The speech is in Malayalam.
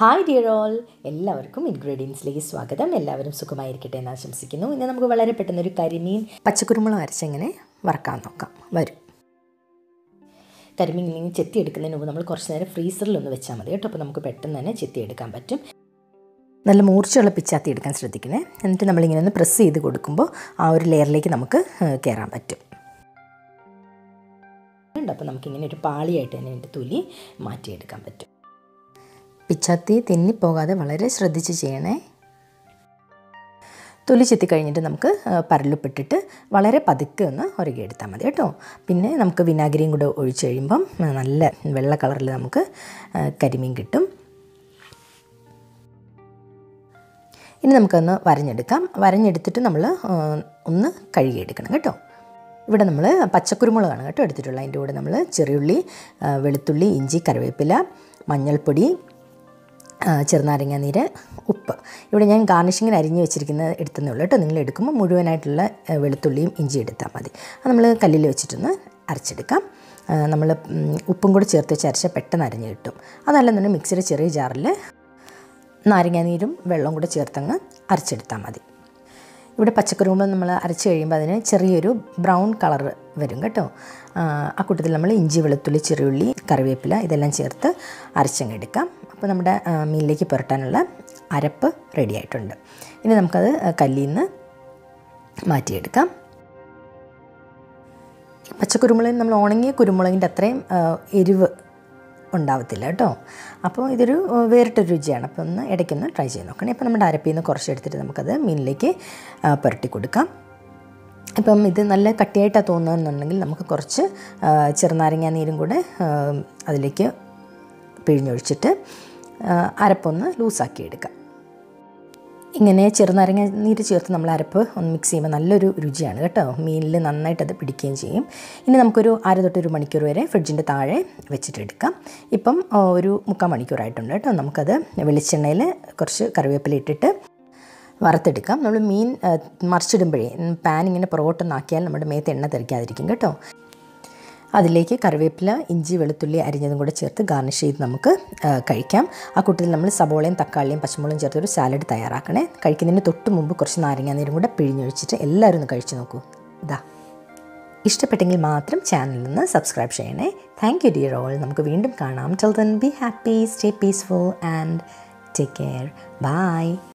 ഹായ് ഡിയർ ഓൾ എല്ലാവർക്കും ഇൻഗ്രീഡിയൻസിലേക്ക് സ്വാഗതം എല്ലാവരും സുഖമായിരിക്കട്ടെ എന്ന് ആശംസിക്കുന്നു ഇന്ന് നമുക്ക് വളരെ പെട്ടെന്ന് ഒരു കരിമീൻ പച്ചക്കുരുമുളക് അരച്ചെങ്ങനെ വറക്കാൻ നോക്കാം വരും കരിമീൻ ഇങ്ങനെ ചെത്തി എടുക്കുന്നതിന് മുമ്പ് നമ്മൾ കുറച്ച് നേരം ഫ്രീസറിൽ ഒന്ന് വെച്ചാൽ മതി കേട്ടോ അപ്പോൾ നമുക്ക് പെട്ടെന്ന് തന്നെ ചെത്തി എടുക്കാൻ പറ്റും നല്ല മൂർച്ചയുള്ള പിച്ചാത്തി എടുക്കാൻ ശ്രദ്ധിക്കണേ എന്നിട്ട് നമ്മളിങ്ങനെ ഒന്ന് പ്രസ് ചെയ്ത് കൊടുക്കുമ്പോൾ ആ ഒരു ലെയറിലേക്ക് നമുക്ക് കയറാൻ പറ്റും അപ്പോൾ നമുക്കിങ്ങനെ ഒരു പാളിയായിട്ട് തന്നെ എൻ്റെ തൊലി മാറ്റിയെടുക്കാൻ പറ്റും പിച്ചാത്തി തെന്നിപ്പോകാതെ വളരെ ശ്രദ്ധിച്ച് ചെയ്യണേ തൊലി ചെത്തി കഴിഞ്ഞിട്ട് നമുക്ക് പരലുപ്പിട്ടിട്ട് വളരെ പതുക്കെ ഒന്ന് ഉരകിയെടുത്താൽ മതി കേട്ടോ പിന്നെ നമുക്ക് വിനാഗിരിയും കൂടെ ഒഴിച്ച് കഴിയുമ്പം നല്ല വെള്ള കളറിൽ നമുക്ക് കരിമീൻ കിട്ടും ഇനി നമുക്കൊന്ന് വരഞ്ഞെടുക്കാം വരഞ്ഞെടുത്തിട്ട് നമ്മൾ ഒന്ന് കഴുകിയെടുക്കണം കേട്ടോ ഇവിടെ നമ്മൾ പച്ചക്കുരുമുളകാണ് കേട്ടോ എടുത്തിട്ടുള്ളത് അതിൻ്റെ കൂടെ നമ്മൾ ചെറിയുള്ളി വെളുത്തുള്ളി ഇഞ്ചി കറിവേപ്പില മഞ്ഞൾപ്പൊടി ചെറുനാരങ്ങ നീര് ഉപ്പ് ഇവിടെ ഞാൻ ഗാർണിഷിങ്ങിന് അരിഞ്ഞ് വെച്ചിരിക്കുന്നത് എടുത്തതേ ഉള്ളൂ കേട്ടോ നിങ്ങൾ എടുക്കുമ്പോൾ മുഴുവനായിട്ടുള്ള വെളുത്തുള്ളിയും ഇഞ്ചി എടുത്താൽ മതി അത് നമ്മൾ കല്ലിൽ വെച്ചിട്ടൊന്ന് അരച്ചെടുക്കാം നമ്മൾ ഉപ്പും കൂടി ചേർത്ത് വെച്ച് അരച്ചാൽ പെട്ടെന്ന് അരിഞ്ഞ് കിട്ടും അതല്ലെന്നുണ്ടെങ്കിൽ മിക്സിയുടെ ചെറിയ ജാറിൽ നാരങ്ങാനീരും വെള്ളവും കൂടെ ചേർത്തങ്ങ് അരച്ചെടുത്താൽ മതി ഇവിടെ പച്ചക്കറിമുമ്പ് നമ്മൾ അരച്ച് കഴിയുമ്പോൾ അതിന് ചെറിയൊരു ബ്രൗൺ കളർ വരും കേട്ടോ ആ കൂട്ടത്തിൽ നമ്മൾ ഇഞ്ചി വെളുത്തുള്ളി ചെറിയുള്ളി കറിവേപ്പില ഇതെല്ലാം ചേർത്ത് അരച്ചങ്ങ് എടുക്കാം അപ്പോൾ നമ്മുടെ മീനിലേക്ക് പുരട്ടാനുള്ള അരപ്പ് റെഡി ആയിട്ടുണ്ട് ഇനി നമുക്കത് കല്ലിൽ നിന്ന് മാറ്റിയെടുക്കാം പച്ചക്കുരുമുളകിന് നമ്മൾ ഉണങ്ങിയ കുരുമുളകിൻ്റെ അത്രയും എരിവ് ഉണ്ടാവത്തില്ല കേട്ടോ അപ്പോൾ ഇതൊരു വേറിട്ടൊരു രുചിയാണ് അപ്പോൾ ഒന്ന് ഇടയ്ക്കൊന്ന് ട്രൈ ചെയ്ത് നോക്കണേ ഇപ്പോൾ നമ്മുടെ അരപ്പിൽ നിന്ന് കുറച്ച് എടുത്തിട്ട് നമുക്കത് മീനിലേക്ക് പുരട്ടി കൊടുക്കാം ഇപ്പം ഇത് നല്ല കട്ടിയായിട്ടാണ് തോന്നുന്നതെന്നുണ്ടെങ്കിൽ നമുക്ക് കുറച്ച് ചെറുനാരങ്ങ നീരും കൂടെ അതിലേക്ക് പിഴിഞ്ഞൊഴിച്ചിട്ട് അരപ്പൊന്ന് ലൂസാക്കി എടുക്കാം ഇങ്ങനെ ചെറുനാരങ്ങ നീര് ചേർത്ത് നമ്മൾ അരപ്പ് ഒന്ന് മിക്സ് ചെയ്യുമ്പോൾ നല്ലൊരു രുചിയാണ് കേട്ടോ മീനിൽ നന്നായിട്ട് അത് പിടിക്കുകയും ചെയ്യും ഇനി നമുക്കൊരു അര തൊട്ട് ഒരു മണിക്കൂർ വരെ ഫ്രിഡ്ജിൻ്റെ താഴെ വെച്ചിട്ടെടുക്കാം ഇപ്പം ഒരു മുക്കാൽ മണിക്കൂറായിട്ടുണ്ട് കേട്ടോ നമുക്കത് വെളിച്ചെണ്ണയിൽ കുറച്ച് കറിവേപ്പില ഇട്ടിട്ട് വറുത്തെടുക്കാം നമ്മൾ മീൻ മറിച്ചിടുമ്പോഴേ പാൻ ഇങ്ങനെ പുറകോട്ടൊന്നാക്കിയാൽ നമ്മുടെ മേത്ത് എണ്ണ തെറിക്കാതിരിക്കും കേട്ടോ അതിലേക്ക് കറിവേപ്പില ഇഞ്ചി വെളുത്തുള്ളി അരിഞ്ഞതും കൂടെ ചേർത്ത് ഗാർണിഷ് ചെയ്ത് നമുക്ക് കഴിക്കാം ആ കൂട്ടത്തിൽ നമ്മൾ സബോളയും തക്കാളിയും പച്ചമുളകും ചേർത്ത് ഒരു സാലഡ് തയ്യാറാക്കണേ കഴിക്കുന്നതിന് തൊട്ട് മുമ്പ് കുറച്ച് നാരങ്ങാനീരും കൂടെ പിഴിഞ്ഞൊഴിച്ചിട്ട് എല്ലാവരും ഒന്ന് കഴിച്ചു നോക്കൂ ഇതാ ഇഷ്ടപ്പെട്ടെങ്കിൽ മാത്രം ചാനലിൽ നിന്ന് സബ്സ്ക്രൈബ് ചെയ്യണേ താങ്ക് യു ഡിയർ ഓൾ നമുക്ക് വീണ്ടും കാണാം till then be happy stay peaceful and take care by